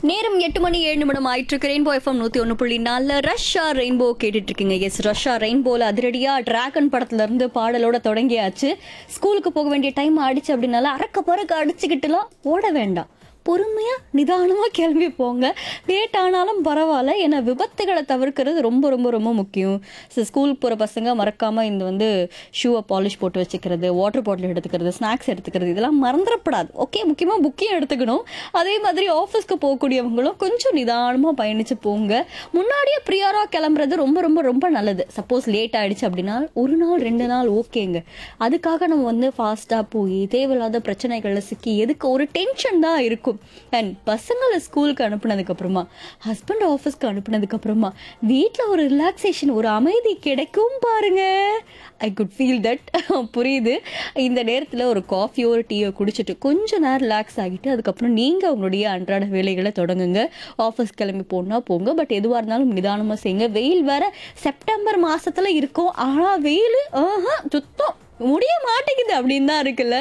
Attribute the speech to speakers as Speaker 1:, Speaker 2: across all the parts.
Speaker 1: நேரம் எட்டு மணி ஏழு நிமிடம் ஆயிட்டு இருக்கு ரெயின்போ எஃப்எம் நூத்தி ஒன்று புள்ளி நாலு ரஷ்யா ரெயின்போ கேட்டுட்டு இருக்கீங்க எஸ் ரஷ்யா ரெயின்போல அதிரடியா டிராகன் படத்துல இருந்து பாடலோட தொடங்கியாச்சு ஸ்கூலுக்கு போக வேண்டிய டைம் ஆயிடுச்சு அப்படின்னால அறக்க பறக்க அடிச்சுக்கிட்டுலாம் ஓட வேண்டாம் பொறுமையா நிதானமா கிளம்பி போங்க லேட் ஆனாலும் பரவாயில்ல ஏன்னா விபத்துகளை தவிர்க்கிறது ரொம்ப ரொம்ப ரொம்ப முக்கியம் ஸோ ஸ்கூலுக்கு போகிற பசங்க மறக்காம இந்த வந்து ஷூவை பாலிஷ் போட்டு வச்சுக்கிறது வாட்டர் பாட்டில் எடுத்துக்கிறது ஸ்நாக்ஸ் எடுத்துக்கிறது இதெல்லாம் மறந்துடப்படாது ஓகே முக்கியமாக புக்கையும் எடுத்துக்கணும் அதே மாதிரி ஆஃபீஸ்க்கு போகக்கூடியவங்களும் கொஞ்சம் நிதானமாக பயணிச்சு போங்க முன்னாடியே ப்ரியாராக கிளம்புறது ரொம்ப ரொம்ப ரொம்ப நல்லது சப்போஸ் லேட் ஆயிடுச்சு அப்படின்னா ஒரு நாள் ரெண்டு நாள் ஓகேங்க அதுக்காக நம்ம வந்து ஃபாஸ்ட்டாக போய் தேவையில்லாத பிரச்சனைகளில் சிக்கி எதுக்கு ஒரு டென்ஷன் தான் இருக்கும் அண்ட் பசங்களை ஸ்கூலுக்கு அனுப்புனதுக்கு அப்புறமா ஹஸ்பண்ட் ஆஃபீஸ்க்கு அனுப்புனதுக்கு அப்புறமா வீட்டில் ஒரு ரிலாக்ஸேஷன் ஒரு அமைதி கிடைக்கும் பாருங்க ஐ குட் ஃபீல் தட் புரியுது இந்த நேரத்தில் ஒரு காஃபியோ ஒரு டீயோ குடிச்சிட்டு கொஞ்ச நேரம் ரிலாக்ஸ் ஆகிட்டு அதுக்கப்புறம் நீங்கள் உங்களுடைய அன்றாட வேலைகளை தொடங்குங்க ஆஃபீஸ் கிளம்பி போனா போங்க பட் எதுவாக இருந்தாலும் நிதானமாக செய்யுங்க வெயில் வேற செப்டம்பர் மாசத்துல இருக்கும் ஆனால் வெயில் ஆஹா சுத்தம் முடிய மாட்டேங்குது அப்படின்னு தான் இருக்குல்ல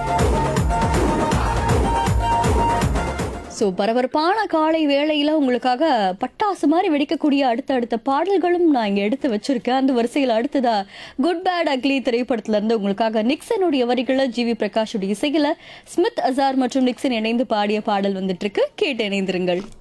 Speaker 1: ஸோ பரபரப்பான காலை வேளையில் உங்களுக்காக பட்டாசு மாதிரி வெடிக்கக்கூடிய அடுத்த அடுத்த பாடல்களும் நான் இங்கே எடுத்து வச்சிருக்கேன் அந்த வரிசையில் அடுத்ததா குட் பேட் அக்லி திரைப்படத்துல இருந்து உங்களுக்காக நிக்சனுடைய வரிகளில் ஜிவி பிரகாஷுடைய இசையில் ஸ்மித் அசார் மற்றும் நிக்சன் இணைந்து பாடிய பாடல் வந்துட்டு இருக்கு கேட்டு இணைந்திருங்கள்